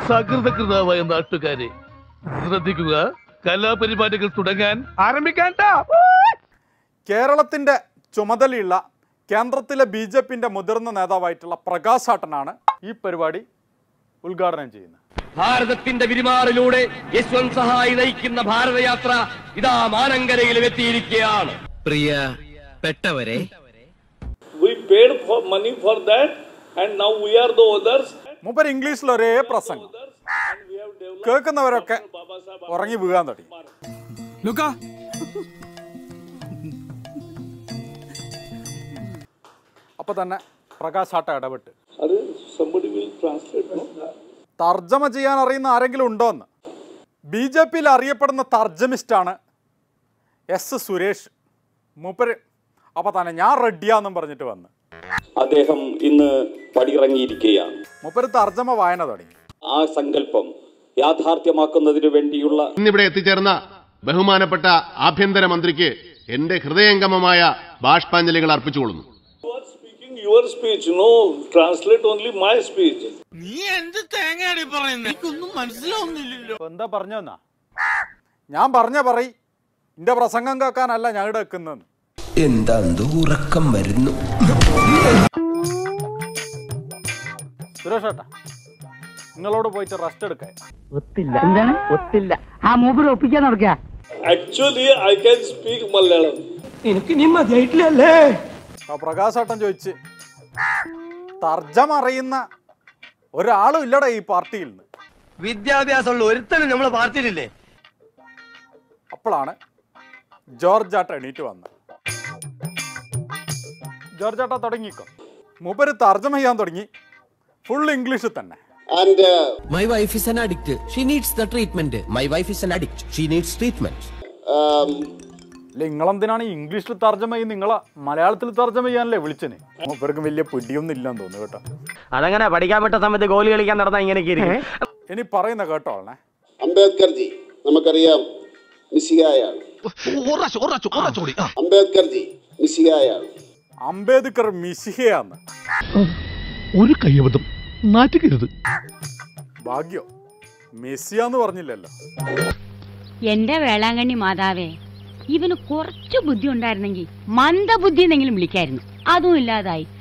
സകൃതകൃതാവായ നാട്ടുകാരെ ശ്രദ്ധിക്കുക കലാപരിപാടികൾ തുടങ്ങാൻ ആരംഭിക്കാൻ കേരളത്തിൻ്റെ ചുമതലയുള്ള കേന്ദ്രത്തിലെ ബി ജെ പിൻ്റെ മുതിർന്ന നേതാവായിട്ടുള്ള പ്രകാശ് ആട്ടനാണ് ഈ പരിപാടി ഉദ്ഘാടനം ചെയ്യുന്നത് ഭാരതത്തിന്റെ വിരിമാറിലൂടെ യശ്വന്ത് സഹായി നയിക്കുന്ന ഭാരതയാത്ര ഇതാ മാനങ്കരയിലും എത്തിയിരിക്കുകയാണ് പ്രിയ പെട്ടവരെ We paid for money for that, and now we are the others. മൂപ്പർ ഇംഗ്ലീഷിൽ ഒരേ പ്രസംഗം And we have developed കേൾക്കുന്നവരൊക്കെ ഉറങ്ങി വീഴാൻ തുടങ്ങി അപ്പൊ തന്നെ പ്രകാശ് ആട്ട ഇടപെട്ട് Are somebody will translate? No? തർജ്ജമ ചെയ്യാൻ അറിയുന്ന ആരെങ്കിലും ഉണ്ടോ എന്ന് ബി ജെ പിയിൽ അറിയപ്പെടുന്ന തർജ്ജമിസ്റ്റാണ് എസ് സുരേഷ് മൂപ്പര് അപ്പൊ തന്നെ ഞാൻ റെഡിയാന്നും പറഞ്ഞിട്ട് വന്ന് അദ്ദേഹം ഇന്ന് പടിയിറങ്ങിയിരിക്കുകയാണ് മൂപ്പര് തർജ്ജമ വായന തുടങ്ങി ആ സങ്കല്പം യാഥാർത്ഥ്യമാക്കുന്നതിനു വേണ്ടിയുള്ള ഇന്നിവിടെ എത്തിച്ചേർന്ന ബഹുമാനപ്പെട്ട ആഭ്യന്തരമന്ത്രിക്ക് എന്റെ ഹൃദയംഗമമായ ബാഷ്പാഞ്ജലികൾ അർപ്പിച്ചുകൊള്ളുന്നു You are speaking your speech. No, translate only my speech. ഇപ്പൊ എന്താ പറഞ്ഞെന്നാ ഞാൻ പറഞ്ഞ പറയ് എന്റെ പ്രസംഗം കേൾക്കാനല്ല ഞാൻ ഇവിടെ വെക്കുന്നത് എന്താ ഉറക്കം വരുന്നു സുരേഷ് ഏട്ടാ നിങ്ങളോട് പോയിട്ട് റെസ്റ്റ് എടുക്കാൻ ഒത്തില്ല എന്താണ് ഒത്തില്ല ആ മൂപ്പര് ഒപ്പിക്കാൻ നടക്കുക Actually, I can speak Malayalam. ആ പ്രകാശേട്ടൻ ചോദിച്ച് തർജ്ജമ അറിയുന്ന ഒരാളും ഇല്ലടാ ഈ പാർട്ടിയിൽ നിന്ന് വിദ്യാഭ്യാസമുള്ള ഒരുത്തനും നമ്മളെ പാർട്ടിയിലില്ലേ അപ്പോഴാണ് ജോർജ് ആട്ട എണീറ്റ് വന്നത് ജോർജ് ആട്ട തുടങ്ങിക്കോ മൂപ്പര് തർജ്ജമ ചെയ്യാൻ തുടങ്ങി ഫുൾ ഇംഗ്ലീഷിൽ തന്നെ and my wife is an addict she needs the treatment my wife is an addict she needs treatment അല്ല നിങ്ങളെന്തിനാണ് ഈ ഇംഗ്ലീഷിൽ തർജ്ജമ ചെയ്ത് നിങ്ങളെ മലയാളത്തിൽ തർജ്ജമ ചെയ്യാനല്ലേ വിളിച്ചന് മൂപ്പർക്ക് വലിയ പിടിയൊന്നും ഇല്ലെന്ന് തോന്നുന്നു കേട്ടോ അതങ്ങനെ പഠിക്കാൻ പറ്റ സമയത്ത് ഗോലി കളിക്കാൻ നടന്ന ഇങ്ങനെയൊക്കെ ഇരിക്കും ഇനി പറയുന്ന കേട്ടോളണേ അംബേദ്കർജി നമുക്കറിയാം മിസിഹായാണ് അംബേദ്കർജി മിസിഹായാണ് അംബേദ്കർ മിശിഹയാന്ന് ഒരു കയ്യബദ്ധം നാറ്റുകരുത് ഭാഗ്യോ മെസ്സിയാന്ന് പറഞ്ഞില്ലല്ലോ എന്റെ വേളാങ്കണ്ണി മാതാവേ ഇവന് കുറച്ചു ബുദ്ധി ഉണ്ടായിരുന്നെങ്കിൽ മന്ദബുദ്ധി എന്നെങ്കിലും വിളിക്കായിരുന്നു അതും ഇല്ലാതായി